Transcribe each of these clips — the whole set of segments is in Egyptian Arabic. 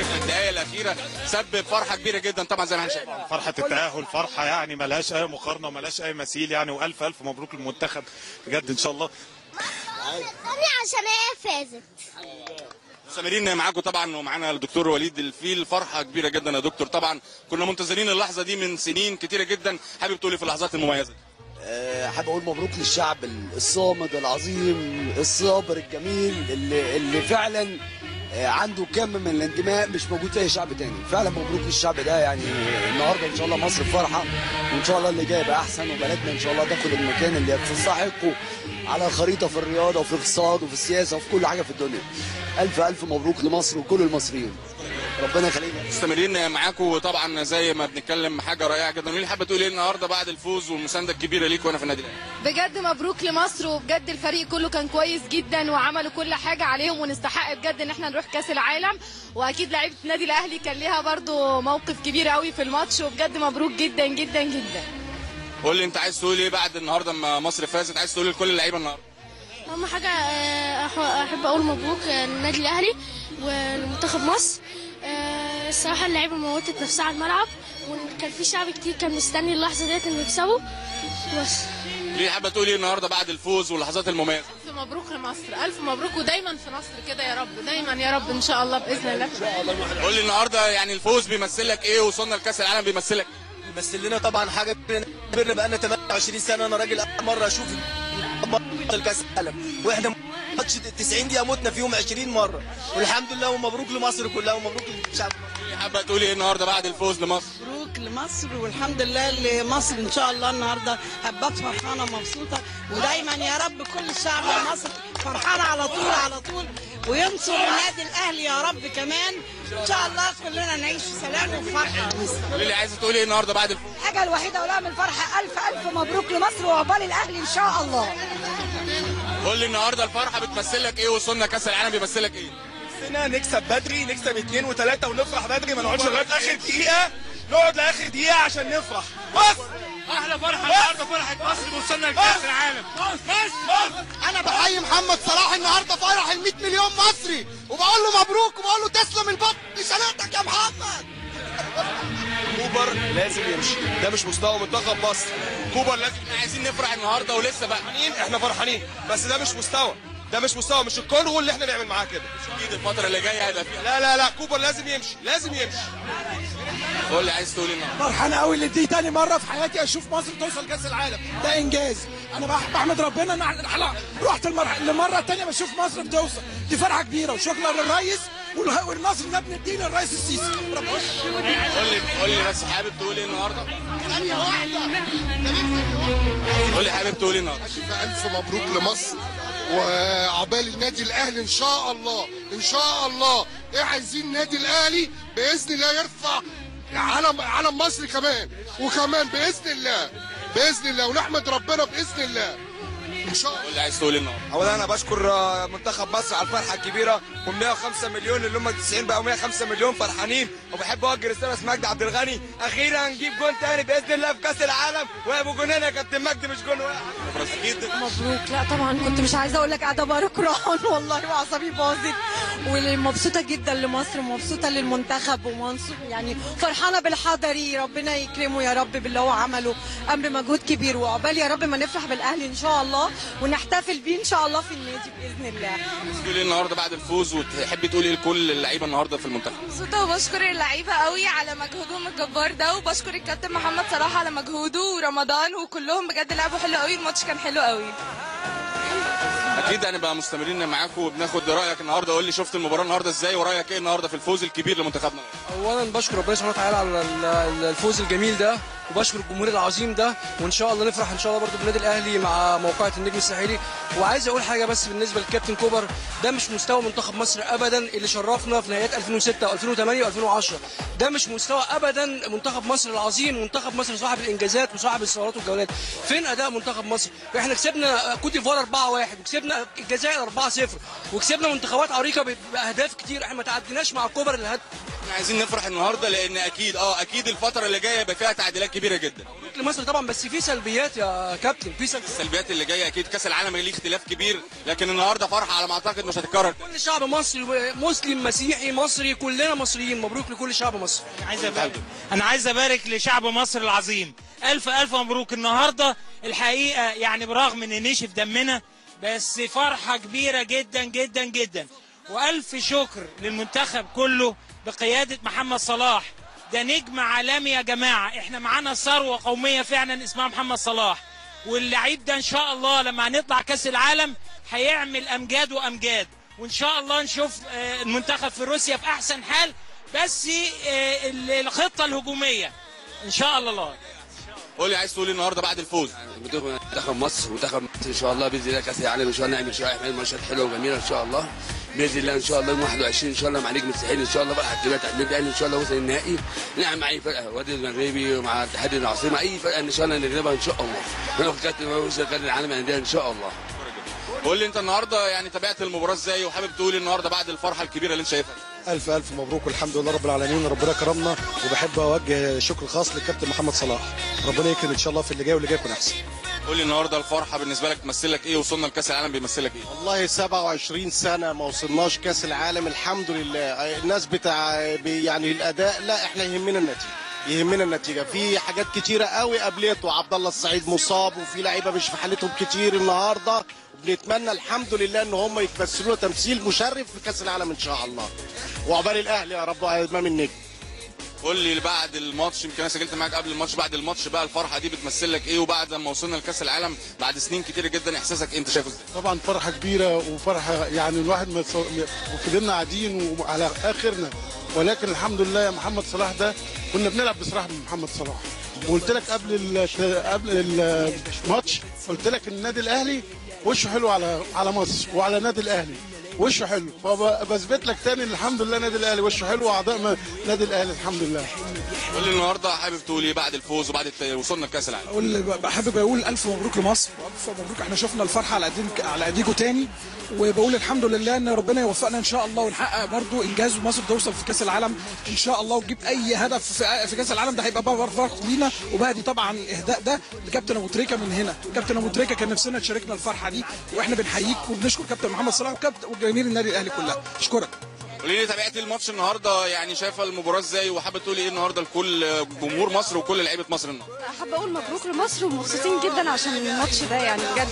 ازاي في الدقائق الاخيره سبب فرحه كبيره جدا طبعا زي ما احنا شايفين فرحة التأهل فرحة يعني ملهاش أي مقارنة وملهاش أي مثيل يعني وألف ألف مبروك للمنتخب بجد إن شاء الله عشان هي فازت مستمرين معاكم طبعا ومعانا الدكتور وليد الفيل فرحه كبيره جدا يا دكتور طبعا كنا منتظرين اللحظه دي من سنين كتيره جدا حابب تقولي في اللحظات المميزه دي آه، حابب اقول مبروك للشعب الصامد العظيم الصابر الجميل اللي, اللي فعلا آه، عنده كم من الانتماء مش موجود في اي شعب تاني فعلا مبروك للشعب ده يعني النهارده ان شاء الله مصر في فرحه وان شاء الله اللي جاي يبقى احسن وبلدنا ان شاء الله تاخد المكان اللي تستحقه على الخريطه في الرياضه وفي الاقتصاد وفي السياسه وفي كل حاجه في الدنيا الف الف مبروك لمصر وكل المصريين ربنا يخلينا مستمرين معاكم وطبعا زي ما بنتكلم حاجه رائعه جدا مين حابه تقولي ايه النهارده بعد الفوز والمسانده الكبيره ليك وانا في النادي الاهلي بجد مبروك لمصر وبجد الفريق كله كان كويس جدا وعملوا كل حاجه عليهم ونستحق بجد ان احنا نروح كاس العالم واكيد لعيبه النادي الاهلي كان ليها برضو موقف كبير قوي في الماتش وبجد مبروك جدا جدا جدا قول لي انت عايز تقول ايه بعد النهارده اما مصر فازت عايز تقول لكل اللعيبه النهارده اهم حاجه آه، أح- احب اقول مبروك آه، للنادي الاهلي ولمنتخب مصر آه، الصراحه اللعيبه موتت نفسها على الملعب وكان في شعب كتير كان مستني اللحظه ديت انه يكسبوا بس ليه حابه تقولي ايه النهارده بعد الفوز واللحظات المميزه الف مبروك لمصر الف مبروك ودايما في مصر كده يا رب دايما يا رب ان شاء الله باذن الله قول لي النهارده يعني الفوز بيمثل لك ايه وصلنا لكاس العالم بيمثل لك إيه؟ بيمثل لنا طبعا حاجه كبرنا بقالنا 28 سنه انا راجل اول مره اشوف بطل كاس العالم واحنا ماتش 90 دقيقه متنا فيهم 20 مره والحمد لله ومبروك لمصر كلها ومبروك للشعب ليه حابه تقولي ايه النهارده بعد الفوز لمصر مبروك لمصر والحمد لله اللي مصر ان شاء الله النهارده هبات فرحانه ومبسوطه ودايما يا رب كل الشعب مصر فرحانه على طول على طول وينصر النادي الاهلي يا رب كمان ان شاء الله كلنا نعيش في سلام وفرحه قولي لي عايزه تقولي ايه النهارده بعد الفوز الحاجه الوحيده ولا من فرحه الف الف مبروك لمصر وعقبال الاهلي ان شاء الله قول لي النهارده الفرحه بتمثل لك ايه وصلنا كاس العالم بيمثل لك ايه نفسنا نكسب بدري نكسب اثنين وثلاثه ونفرح بدري ما نقعدش لغايه اخر دقيقه نقعد لاخر دقيقه عشان نفرح بس أحلى فرحة النهاردة فرحة مصر وصلنا لكأس العالم بس بس انا بحيي محمد صلاح النهارده فرح ال 100 مليون مصري وبقول له مبروك وبقول له تسلم البط لشناتك يا محمد كوبر لازم يمشي ده مش مستوى منتخب مصر كوبر لازم احنا عايزين نفرح النهارده ولسه بقى فرحانين احنا فرحانين بس ده مش مستوى ده مش مستوى مش الكونغو اللي احنا نعمل معاه كده اكيد الفتره اللي جايه هيبقى فيها لا لا لا كوبر لازم يمشي لازم يمشي قول لي عايز تقولي النهارده فرحان قوي اللي دي تاني مره في حياتي اشوف مصر توصل كاس العالم ده انجاز انا بح- بحمد ربنا ان احنا إحنا رحت المرح- المره الثانيه بشوف مصر بتوصل دي فرحه كبيره وشكرا للرئيس والها- والنصر ده بنديه للرئيس السيسي ربنا قول لي قول لي بس حابب تقول ايه النهارده قول لي حابب تقول ايه النهارده ألف مبروك لمصر وعقبال النادي الأهلي إن شاء الله إن شاء الله إيه عايزين النادي الأهلي بإذن الله يرفع علم علم مصر كمان وكمان بإذن الله بإذن الله ونحمد ربنا بإذن الله إن شاء الله قول لي عايز تقول ايه النهارده اولا انا بشكر آه، منتخب مصر على الفرحه الكبيره وال 105 مليون اللي هم 90 بقوا 105 مليون فرحانين وبحب اوجه رساله اسمها مجدي عبد الغني اخيرا نجيب جون تاني باذن الله في كاس العالم وابو جونين يا كابتن مجدي مش جون واحد اكيد مبروك لا طبعا كنت مش عايزه اقول لك قاعده بكرهان والله واعصابي باظت ومبسوطه جدا لمصر ومبسوطه للمنتخب ومنصور يعني فرحانه بالحضري ربنا يكرمه يا رب باللي هو عمله امر مجهود كبير وعقبال يا رب ما نفرح بالاهلي ان شاء الله ونحتفل بيه ان شاء الله في النادي باذن الله عايز تقول ايه النهارده بعد الفوز وتحبي تقولي ايه لكل اللعيبه النهارده في المنتخب مبسوطه وبشكر اللعيبه قوي على مجهودهم الجبار ده وبشكر الكابتن محمد صلاح على مجهوده ورمضان وكلهم بجد لعبوا حلو قوي الماتش كان حلو قوي اكيد هنبقى مستمرين معاكم وبناخد رايك النهارده قول لي شفت المباراه النهارده ازاي ورايك ايه النهارده في الفوز الكبير لمنتخبنا اولا بشكر ربنا سبحانه وتعالى على ال- ال- الفوز الجميل ده وبشكر الجمهور العظيم ده وان شاء الله نفرح ان شاء الله برضو بالنادي الاهلي مع موقعة النجم الساحلي وعايز اقول حاجه بس بالنسبه للكابتن كوبر ده مش مستوى منتخب مصر ابدا اللي شرفنا في نهايات 2006 و2008 و2010 ده مش مستوى ابدا منتخب مصر العظيم منتخب مصر صاحب الانجازات وصاحب الثورات والجولات فين اداء منتخب مصر احنا كسبنا كوت ديفوار 4-1 وكسبنا الجزائر 4-0 وكسبنا منتخبات عريقه ب- باهداف كتير احنا ما تعديناش مع كوبر الهدف احنا عايزين نفرح النهارده لان اكيد اه اكيد الفتره اللي جايه يبقى فيها تعديلات كبيره جدا مبروك لمصر طبعا بس في سلبيات يا كابتن في سلبيات السلبيات اللي جايه اكيد كاس العالم ليه اختلاف كبير لكن النهارده فرحه على ما اعتقد مش هتتكرر كل شعب مصري مسلم مسيحي مصري كلنا مصريين مبروك لكل شعب مصر عايز أبارك انا عايز ابارك لشعب مصر العظيم الف الف مبروك النهارده الحقيقه يعني برغم ان نشف دمنا بس فرحه كبيره جدا جدا جدا والف شكر للمنتخب كله بقياده محمد صلاح ده نجم عالمي يا جماعه احنا معانا ثروه قوميه فعلا اسمها محمد صلاح واللعيب ده ان شاء الله لما هنطلع كاس العالم هيعمل امجاد وامجاد وان شاء الله نشوف آه، المنتخب في روسيا في احسن حال بس آه، ال- الخطه الهجوميه ان شاء الله قول لي عايز تقول إيه النهارده بعد الفوز منتخب مصر منتخب مصر ان شاء الله باذن الله كاس العالم ان شاء الله نعمل شويه احمال ماتشات حلوه وجميله ان شاء الله باذن الله ان شاء الله يوم 21 ان شاء الله مع نجم الساحل ان شاء الله بقى هتبقى تحديد الاهلي ان شاء الله وصل النهائي نلعب مع اي فرقه وادي المغربي ومع اتحاد العاصمه اي فرقه ان شاء الله نغلبها ان شاء الله ناخد كاس وصل كاس العالم للانديه ان شاء الله قول لي انت النهارده يعني تابعت المباراه ازاي وحابب تقول إيه النهارده بعد الفرحه الكبيره اللي انت شايفها ألف ألف مبروك والحمد لله رب العالمين ربنا كرمنا وبحب أوجه شكر خاص للكابتن محمد صلاح ربنا يكرم إن شاء الله في اللي جاي واللي جاي يكون أحسن قول لي النهارده الفرحه بالنسبه لك تمثل لك ايه وصلنا لكاس العالم بيمثل لك ايه والله 27 سنة ما وصلناش كأس العالم الحمد لله الناس بتاع بي- يعني الأداء لا احنا يهمنا النتيجة يهمنا النتيجة في حاجات كتيرة قوي قابلته عبد الله السعيد مصاب وفي لعيبة مش في حالتهم كتير النهاردة وبنتمنى الحمد لله ان هم يتمثلوا تمثيل مشرف في كأس العالم ان شاء الله وعقبال الاهلي يا رب امام النجم قول لي بعد الماتش يمكن انا سجلت معاك قبل الماتش بعد الماتش بقى الفرحه دي بتمثل لك ايه وبعد لما وصلنا لكاس العالم بعد سنين كتير جدا احساسك إيه؟ انت شايفه ازاي طبعا فرحه كبيره وفرحه يعني الواحد ما يتص- وفضلنا قاعدين وعلى اخرنا ولكن الحمد لله يا محمد صلاح ده كنا بنلعب بصراحه من محمد صلاح وقلت لك قبل ال- قبل الماتش قلت لك النادي الاهلي وشه حلو على على مصر وعلى النادي الاهلي وشه حلو فبثبت لك تاني إن الحمد لله النادي الاهلي وشه حلو واعضاء ما- النادي الاهلي الحمد لله قول لي النهارده حابب تقول ايه بعد الفوز وبعد الت- وصلنا لكاس العالم اقول بحب اقول الف مبروك لمصر والف مبروك احنا شفنا الفرحه على ايديك على ايديكوا تاني وبقول الحمد لله ان ربنا يوفقنا ان شاء الله ونحقق برضو انجاز ومصر توصل في كاس العالم ان شاء الله وتجيب اي هدف في في كاس العالم ده هيبقى بقى فرح لينا وبهدي طبعا الاهداء ده لكابتن ابو تريكه من هنا كابتن ابو تريكه كان نفسنا تشاركنا الفرحه دي واحنا بنحييك وبنشكر كابتن محمد صلاح وكابتن وجماهير النادي الاهلي كلها اشكرك قولي لي تابعت الماتش النهارده يعني شايفه المباراه ازاي وحابه تقولي ايه النهارده لكل جمهور مصر وكل لعيبه مصر النهارده حابة أقول مبروك لمصر ومبسوطين جدا عشان الماتش ده يعني بجد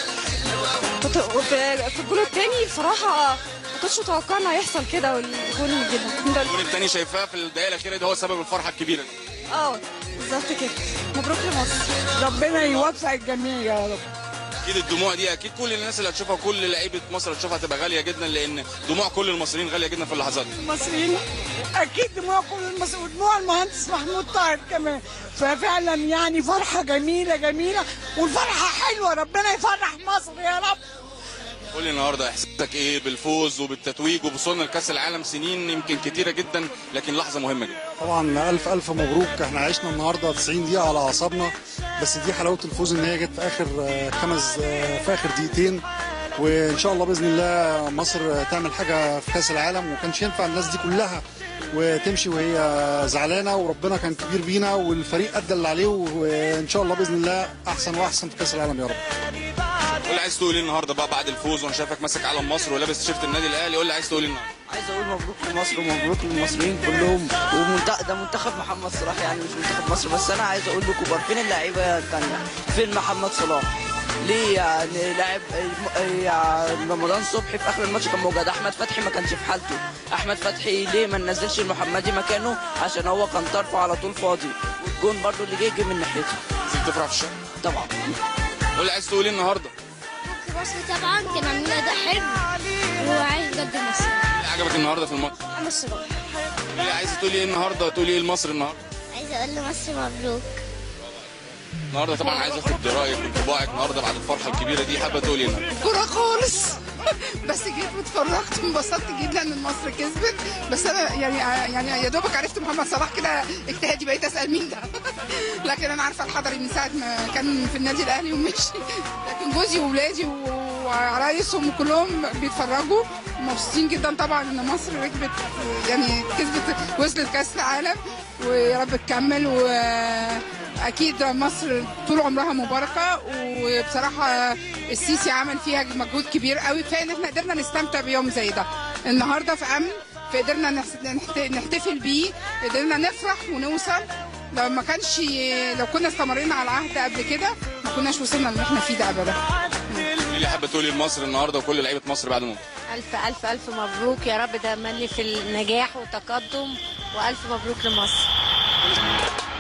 كنت في في الجول التاني بصراحة ما كنتش متوقع إنه هيحصل كده والجول جدا الجول الثاني شايفاه في الدقيقه الاخيره ده هو سبب الفرحه الكبيره دي اه بالظبط كده مبروك لمصر ربنا يوفق الجميع يا رب اكيد الدموع دي اكيد كل الناس اللي هتشوفها كل لعيبه مصر هتشوفها هتبقى غاليه جدا لان دموع كل المصريين غاليه جدا في اللحظات دي المصريين اكيد دموع كل المصريين ودموع المهندس محمود طاهر كمان ففعلا يعني فرحه جميله جميله والفرحه حلوه ربنا يفرح مصر يا رب قول لي النهارده احساسك ايه بالفوز وبالتتويج وبوصولنا لكاس العالم سنين يمكن كتيره جدا لكن لحظه مهمه جدا طبعا ألف ألف مبروك احنا عشنا النهاردة 90 دقيقة على أعصابنا بس دي حلاوة الفوز إن هي جت في آخر آه، خمس آه، في آخر دقيقتين وإن شاء الله بإذن الله مصر تعمل حاجة في كأس العالم وما كانش ينفع الناس دي كلها وتمشي وهي زعلانة وربنا كان كبير بينا والفريق أدى اللي عليه وإن شاء الله بإذن الله أحسن وأحسن في كأس العالم يا رب قول لي عايز تقول ايه النهارده بقى بعد الفوز وانا شايفك ماسك علم مصر ولابس تيشيرت النادي الاهلي قول لي عايز تقول ايه النهارده عايز اقول مبروك لمصر ومبروك للمصريين كلهم ومنتخب ده منتخب محمد صلاح يعني مش منتخب مصر بس انا عايز اقول لكم فين اللعيبه الثانيه فين محمد صلاح ليه يعني لاعب يعني رمضان صبحي في اخر الماتش كان موجود احمد فتحي ما كانش في حالته احمد فتحي ليه ما نزلش المحمدي مكانه عشان هو كان طرفه على طول فاضي والجون برضو اللي جه جه من ناحيته لازم تفرح في الشارع طبعا قول لي عايز تقول ايه النهارده مصر طبعا كان عاملين اداء حلو وعايز بجد مصر ايه عجبك النهارده في الماتش محمد صلاح قول لي عايز تقولي ايه النهارده تقولي ايه لمصر النهارده عايزه اقول لمصر مبروك النهارده طبعا عايز اخد رايك وانطباعك النهارده بعد الفرحه الكبيره دي حابه تقولي ايه النهارده كورة خالص بس جيت واتفرجت وانبسطت جدا ان مصر كسبت بس انا يعني يعني يا دوبك عرفت محمد صلاح كده اجتهادي بقيت اسال مين ده لكن انا عارفه الحضري من ساعه ما كان في النادي الاهلي ومشي لكن جوزي واولادي وعرايسهم كلهم بيتفرجوا مبسوطين جدا طبعا ان مصر ركبت يعني كسبت وصلت كاس العالم ويا رب تكمل و اكيد مصر طول عمرها مباركه وبصراحه السيسي عمل فيها مجهود كبير قوي كفايه ان احنا قدرنا نستمتع بيوم زي ده النهارده في امن فقدرنا نحس- نحت- نحتفل بيه قدرنا نفرح ونوصل لو ما كانش لو كنا استمرينا على العهد قبل كده ما كناش وصلنا اللي احنا فيه ده ابدا ايه اللي حابه تقولي لمصر النهارده وكل لعيبه مصر بعد الموت ألف ألف ألف مبروك يا رب ده مني في النجاح والتقدم وألف مبروك لمصر